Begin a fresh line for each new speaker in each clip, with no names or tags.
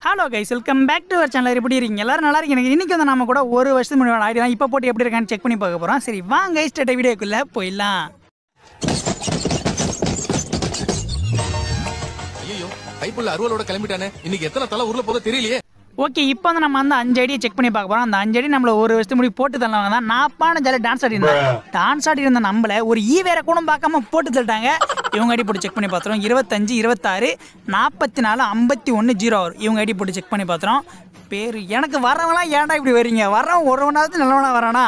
hello guys welcome back to our channel எப்படி இருக்கீங்க எல்லாரும் நல்லா இருக்கீங்க இன்னைக்கு வந்து நம்ம கூட ஒரு வருஷத்துக்கு முன்னாடி ஆடி தான் இப்போ போட்டு எப்படி இருக்கான்னு செக் பண்ணி பார்க்க போகிறோம் சரி வாங்க ஸ்டேட்ட வீடியோக்குள்ளே போயிடலாம்
ஐயோ கைப்புள்ள அருவலோட கிளம்பிட்டானே இன்னைக்கு எத்தனை தலை ஊர்ல போதோ தெரியலையே
ஓகே இப்போ வந்து நம்ம அந்த அஞ்சு அடியை செக் பண்ணி பார்க்க போகிறோம் அந்த அஞ்சு அடி நம்மள ஒரு வருஷத்துக்கு முன்னாடி போட்டு தள்ளவங்க தான் நாப்பான ஜாலி டான்ஸ் ஆடி இருந்தேன் டான்ஸ் ஆடி இருந்த நம்மள ஒரு ஈ வேற கூட பார்க்காம போட்டு தள்ளிட்டாங்க இவங்க அடி போட்டு செக் பண்ணி பார்த்துறோம் இருபத்தஞ்சு இருபத்தாறு நாற்பத்தி நாலு ஐம்பத்தி ஒன்று ஜீரோ ஆறு இவங்க அடி போட்டு செக் பண்ணி பார்த்துறோம் பேர் எனக்கு வரவங்களாம் ஏன்டா இப்படி வரீங்க வரவன் ஒருவனாவது நல்லவனா வரானா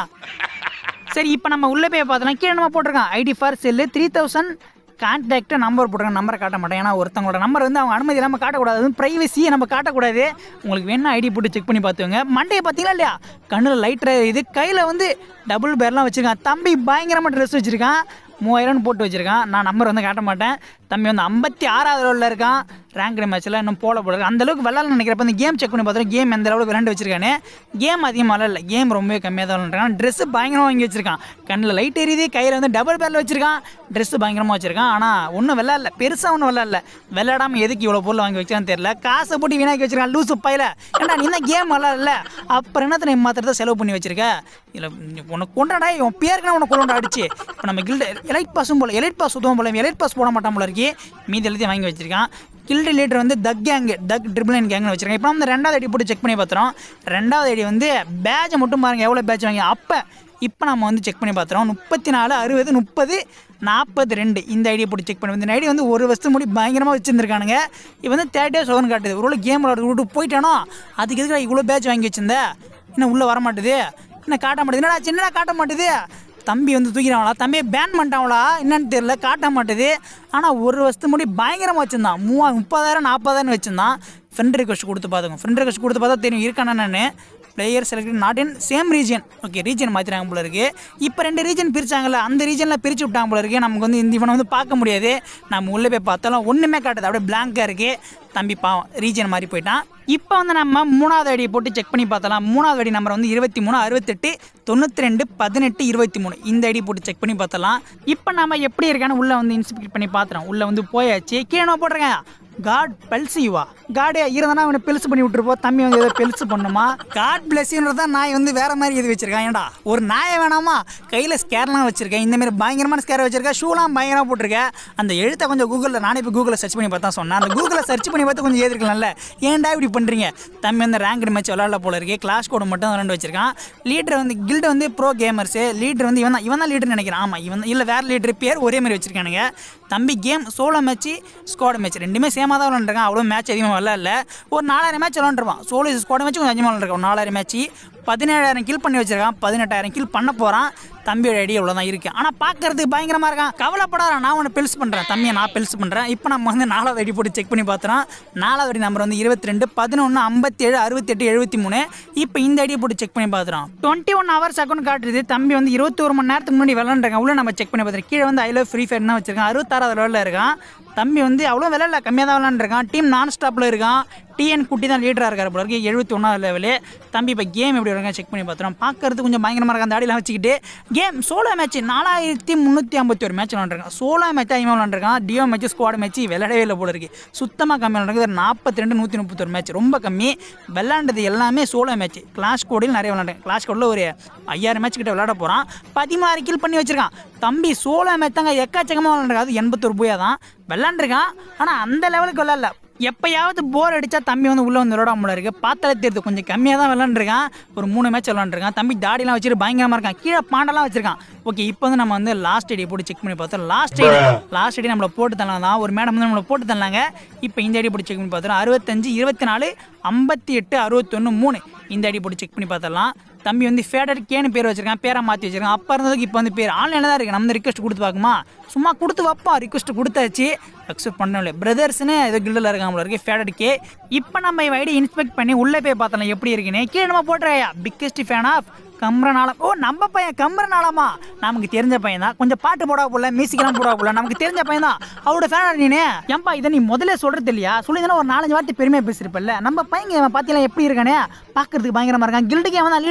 சரி இப்போ நம்ம உள்ளே போய் பார்த்தோம்னா கீழே நம்ம போட்டிருக்கோம் ID for sell three thousand contact number போட்டிருக்கோம் நம்பரை காட்ட மாட்டேன் ஏன்னா ஒருத்தவங்களோட நம்பர் வந்து அவங்க அனுமதி இல்லாமல் காட்டக்கூடாது ப்ரைவசியை நம்ம காட்டக்கூடாது உங்களுக்கு வேணா ஐடி போட்டு செக் பண்ணி பார்த்துங்க மண்டையை பார்த்தீங்களா இல்லையா கண்ணில் லைட் இது கையில் வந்து டபுள் பேர்லாம் வச்சுருக்கான் தம்பி பயங்கரமாக ட்ரெஸ் வச்சுருக்கான் மூவாயிரம்னு போட்டு வச்சுருக்கான் நான் நம்பர் வந்து காட்ட மாட்டேன் தம்பி வந்து ஐம்பத்தி ஆறாவது ரோலில் இருக்கான் ரேங்க் மேட்ச்சில் இன்னும் போல போல அந்த அளவுக்கு விளாட்ல நினைக்கிறப்ப இந்த கேம் செக் பண்ணி பார்த்தோம் கேம் எந்த அளவுக்கு விளாண்டு வச்சிருக்கானே கேம் அதிகமாக விளாட்ல கேம் ரொம்பவே கம்மியாக தான் விளாண்டுருக்கான் ட்ரெஸ்ஸு பயங்கரமாக வாங்கி வச்சிருக்கான் கண்ணில் லைட் எரியுது கையில் வந்து டபுள் பேரில் வச்சிருக்கான் ட்ரெஸ்ஸு பயங்கரமாக வச்சிருக்கான் ஆனால் ஒன்றும் விளாட்ல பெருசாக ஒன்றும் விளாட்ல விளையாடாமல் எதுக்கு இவ்வளோ பொருள் வாங்கி வச்சான்னு தெரியல காசை போட்டு வீணாக்கி வச்சிருக்கான் லூசு பையில ஏன்டா நீ தான் கேம் விளாட்ல அப்புறம் என்னத்தை நீ மாத்திரத்தை செலவு பண்ணி வச்சிருக்க இல்லை உனக்கு கொண்டாடா உன் பேருக்கு உனக்கு கொண்டாட அடிச்சு இப்போ நம்ம கில்டு எலைட் பாஸும் போல எலைட் பாஸ் சுத்தம் போல எலைட் பாஸ் போட மாட்டான் போல இருக்கே மீதி எல்லாத்தையும் வாங்கி வச்சிருக்கான் கில்டு லீடர் வந்து தக் கேங் தக் ட்ரிபிள் நைன் கேங்னு வச்சிருக்கேன் இப்போ வந்து ரெண்டாவது ஐடி போட்டு செக் பண்ணி பார்த்துறோம் ரெண்டாவது ஐடி வந்து பேட்சை மட்டும் பாருங்க எவ்வளோ பேட்ச் வாங்கி அப்போ இப்போ நம்ம வந்து செக் பண்ணி பார்த்துறோம் முப்பத்தி நாலு அறுபது முப்பது நாற்பது ரெண்டு இந்த ஐடியை போட்டு செக் பண்ணி இந்த ஐடி வந்து ஒரு வருஷத்துக்கு முடி பயங்கரமாக வச்சுருந்துருக்கானுங்க இது வந்து தேர்ட் டேஸ் ஓவன் காட்டுது ஒரு கேம் விளாட விட்டு போயிட்டானோ அதுக்கு எதுக்கு இவ்வளோ பேட்ச் வாங்கி வச்சிருந்த இன்னும் உள்ளே வர மாட்டுது இன்னும் காட்ட மாட்டேது என்னடா சின்னடா காட்ட மாட்டுது தம்பி வந்து தூக்கிறாங்களா தம்பியை பேன் பண்ணிட்டாங்களா என்னன்னு தெரியல காட்ட மாட்டுது ஆனால் ஒரு வருஷத்துக்கு முன்னாடி பயங்கரமாக வச்சுருந்தான் மூவா முப்பதாயிரம் நாற்பதாயிரம் வச்சுருந்தான் ஃப்ரெண்ட் ரிக்வஸ்ட் கொடுத்து பார்த்துங்க ஃப்ரெண்ட் ரிக்வஸ்ட் கொடுத்து பார்த்தா தெரியும் இருக்கானா நான் player select not in same region okay region மாற்றிட்டாங்க போல இருக்கு இப்போ ரெண்டு ரீஜன் பிரிச்சாங்கல்ல அந்த ரீஜனில் பிரித்து விட்டாங்க போல இருக்கு நமக்கு வந்து இந்த இவனை வந்து பார்க்க முடியாது நம்ம உள்ளே போய் பார்த்தாலும் ஒன்றுமே காட்டுது அப்படியே பிளாங்காக இருக்கு தம்பி பாவம் ரீஜன் மாதிரி போயிட்டான் இப்போ வந்து நம்ம மூணாவது ஐடியை போட்டு செக் பண்ணி பார்த்தலாம் மூணாவது ஐடி நம்பர் வந்து இருபத்தி மூணு அறுபத்தெட்டு தொண்ணூற்றி ரெண்டு பதினெட்டு இருபத்தி மூணு இந்த ஐடி போட்டு செக் பண்ணி பார்த்தலாம் இப்போ நம்ம எப்படி இருக்கான்னு உள்ளே வந்து இன்ஸ்பெக்ட் பண்ணி பார்த்துறோம் உள்ளே வந்து போயாச்சு கீழே நான் போட்டிருக்கேன் காட் பெல்ஸ் யூவா காடு இருந்தானா அவனை பெல்ஸ் பண்ணி விட்டுருப்போம் தம்பி வந்து ஏதோ பெல்ஸ் பண்ணுமா காட் பிளஸ்ன்றதா நாய் வந்து வேற மாதிரி இது வச்சிருக்கான் ஏன்டா ஒரு நாயை வேணாமா கையில் ஸ்கேர்லாம் வச்சிருக்கேன் இந்த மாதிரி பயங்கரமான ஸ்கேர் வச்சிருக்கேன் ஷூலாம் பயங்கரமாக போட்டிருக்கேன் அந்த எழுத்தை கொஞ்சம் கூகுளில் நானே இப்போ கூகுளில் சர்ச் பண்ணி பார்த்தா சொன்னேன் அந்த கூகுளில் சர்ச் பண்ணி பார்த்து கொஞ்சம் ஏதிருக்கலாம்ல ஏன்டா இப்படி பண்ணுறீங்க தம்பி வந்து ரேங்க் மேட்ச் விளாட போல இருக்கு கிளாஸ் கோடு மட்டும் விளாண்டு வச்சிருக்கான் லீடர் வந்து கில்டு வந்து ப்ரோ கேமர்ஸு லீடர் வந்து இவன் தான் இவன் தான் லீடர் நினைக்கிறேன் ஆமாம் இவன் இல்லை வேறு லீடர் பேர் ஒரே மாதிரி வச்சிருக்கானுங்க தம்பி game solo match squad match ரெண்டுமே சேமாக தான் விளாண்டுருக்கான் அவ்வளோ மேட்ச் அதிகமாக விளாட்ல ஒரு நாலாயிரம் மேட்ச் விளாண்டுருவான் சோலோ ஸ்குவாட் மேட்ச் கொஞ்சம் அதிகமாக விளாண்டுருக்கான் ஒரு நாலாயிரம் மேட்ச் பதினேழாயிரம் கில் பண்ணி வச்சிருக்கான் பதினெட்டாயிரம் கில் பண்ண போகிறான் தம்பியோட ஐடியா இவ்வளோ தான் இருக்கு ஆனால் பார்க்கறதுக்கு பயங்கரமாக இருக்கான் கவலைப்படாத நான் உன்னை பெல்ஸ் பண்ணுறேன் தம்பியை நான் பெல்ஸ் பண்ணுறேன் இப்போ நம்ம வந்து நாலாவது ஐடி போட்டு செக் பண்ணி பார்த்துறோம் நாலாவது ஐடி நம்பர் வந்து இருபத்தி ரெண்டு பதினொன்று ஐம்பத்தேழு அறுபத்தெட்டு எழுபத்தி மூணு இப்போ இந்த ஐடியை போட்டு செக் பண்ணி பார்த்துறோம் டுவெண்ட்டி ஒன் ஹவர்ஸ் அக்கௌண்ட் காட்டுறது தம்பி வந்து இருபத்தோரு மணி நேரத்துக்கு முன்னாடி விளாண்டுருக்கான் உள்ள நம்ம செக் பண்ணி பார்த்துருக்கோம் கீழே வந்து ஐ லவ் ஃப்ரீ ஃபயர் தான் வச்சிருக்கான் அறுபத்தாறாவது லெவலில் இருக்கான் தம்பி வந்து அவ்வளோ விளையாடல கம்மியாக தான் விளாண்டுருக்கான் டீம் நான் ஸ்டாப்பில் இருக்கான் டிஎன் குட்டி தான் லீடராக இருக்கார் போல இருக்கு எழுபத்தி ஒன்றாவது லெவலு தம்பி இப்போ கேம் எப்படி இருக்காங்க செக் பண்ணி பார்த்துறோம் பார்க்கறதுக்கு கொஞ்சம் பயங்கரமாக இருக்க அந்த அடியெல்லாம் வச்சுக்கிட்டு கேம் சோலோ மேட்ச் நாலாயிரத்தி முந்நூற்றி ஐம்பத்தி ஒரு மேட்ச் விளாண்டுருக்கான் சோலோ மேட்ச் அதிகமாக விளாண்டுருக்கான் டியோ மேட்ச் ஸ்குவாட் மேட்ச் விளையாடவே இல்லை போல இருக்கு சுத்தமாக கம்மி விளாண்டுருக்கு நாற்பத்தி ரெண்டு நூற்றி முப்பத்தொரு மேட்ச் ரொம்ப கம்மி விளாண்டது எல்லாமே சோலோ மேட்ச் கிளாஸ் கோடில் நிறைய விளாண்டேன் கிளாஸ் கோடில் ஒரு ஐயாயிரம் மேட்ச் கிட்ட விளையாட போகிறான் பதினாறு கில் பண்ணி வச்சிருக்கான் தம்பி சோலோ மேட்ச் தாங்க எக்காச்சக்கமாக விளாண்டுருக்கான் அது எண்பத்தொரு போயா தான் விளாண்டுருக்கான் ஆனால் அந்த லெவலுக்கு விளாட்ல எப்பயாவது போர் அடித்தா தம்பி வந்து உள்ளே வந்து விளாடாமல இருக்கு பார்த்தாலே தெரியுது கொஞ்சம் கம்மியாக தான் விளாண்டுருக்கான் ஒரு மூணு மேட்ச் விளாண்டுருக்கான் தம்பி தாடிலாம் வச்சுட்டு பயங்கரமாக இருக்கான் கீழே பாண்டெல்லாம் வச்சிருக்கான் ஓகே இப்போ வந்து நம்ம வந்து லாஸ்ட் ஐடி போட்டு செக் பண்ணி பார்த்தோம் லாஸ்ட் ஐடி லாஸ்ட் ஐடி நம்மளை போட்டு தரலாம் தான் ஒரு மேடம் வந்து நம்மளை போட்டு தரலாங்க இப்போ இந்த ஐடி போட்டு செக் பண்ணி பார்த்தோம் அறுபத்தஞ்சு இருபத்தி நாலு ஐம்பத்தி எட்டு அறுபத்தொன்று மூணு இந்த ஐடி போட்டு செக் பண்ணி பார்த்தரலாம் தம்பி வந்து ஃபேடட் கேன்னு பேர் வச்சிருக்கான் பேரை மாற்றி வச்சிருக்கான் அப்போ இருந்ததுக்கு இப்போ வந்து பேர் ஆன்லைனில் தான் இருக்குது நம்ம ரிக்வஸ்ட் கொடுத்து பார்க்குமா சும்மா கொடுத்து வைப்பா ரிக்வஸ்ட் கொடுத்தாச்சு அக்செப்ட் பண்ணல பிரதர்ஸ்னு ஏதோ கில்டில் இருக்காங்க போல இருக்கு ஃபேடட் கே இப்போ நம்ம இவன் ஐடி இன்ஸ்பெக்ட் பண்ணி உள்ளே போய் பார்த்தலாம் எப்படி இருக்குன்னு கீழே நம்ம போட்டுறாயா பிக்கெஸ்ட் ஃபேன் ஆஃப் கம்ரநாளம் ஓ நம்ம பையன் கம்ரநாளமா நமக்கு தெரிஞ்ச பையன் தான் கொஞ்சம் பாட்டு போடா போல மியூசிக்லாம் போடா போல நமக்கு தெரிஞ்ச பையன் தான் அவரோட ஃபேன் நீனே ஏன்பா இதை நீ முதல்ல சொல்றது இல்லையா சொல்லியிருந்தா ஒரு நாலஞ்சு வார்த்தை பெருமையாக பேசியிருப்பல்ல நம்ம பையன் இவன் பார்த்தீங்களா எப்படி இருக்கானே பார்க்கறதுக்கு பயங்கரமா இருக்கான் கில்டுக்கே அவன் தான் லீட்ரு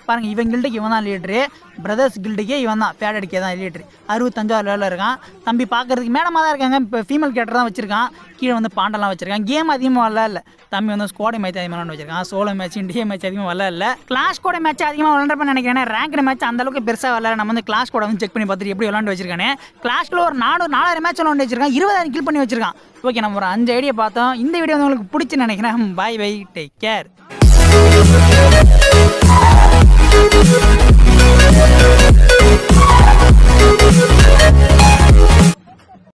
பாருங்க இவன் கில்டுக்கு இவன் தான் லீட்ரு பிரதர்ஸ் கில்டுக்கே இவன் தான் ஃபேட் அடிக்க தான் லீட்ரு அறுபத்தஞ்சாவது லெவலில் இருக்கான் தம்பி பார்க்கறதுக்கு மேடமாக தான் இருக்காங்க இப்போ ஃபீமேல் கேரக்டர் தான் வச்சிருக்கான் கீழே வந்து பாண்டெல்லாம் வச்சிருக்கான் கேம் அதிகமாக விளாட்ல தம்பி வந்து ஸ்குவாட் மேட்ச் அதிகமாக விளாண்டு வச்சிருக்கான் சோலோ மேட்ச் இண்டியா மேட்ச் அதிகமாக விளாட்ல கிளாஸ் கூட மேட்ச் அதிகமாக விளாண்டுறப்ப நினைக்கிறேன் ரேங்க் மேட்ச் அந்த அளவுக்கு பெருசாக விளாட நம்ம வந்து கிளாஸ் கூட வந்து செக் பண்ணி பார்த்துட்டு எப்படி விளாண்டு வச்சிருக்கானே கிளாஸ்ல ஒரு நானூறு நாலாயிரம் மேட்ச் விளாண்டு வச்சிருக்கான் இருபதாயிரம் கில் பண்ணி வச்சிருக்கான் ஓகே நம்ம ஒரு அஞ்சு ஐடியா பார்த்தோம் இந்த வீடியோ வந்து உங்களுக்கு பிடிச்சு நினைக்கிறேன் பை பை டேக் கேர்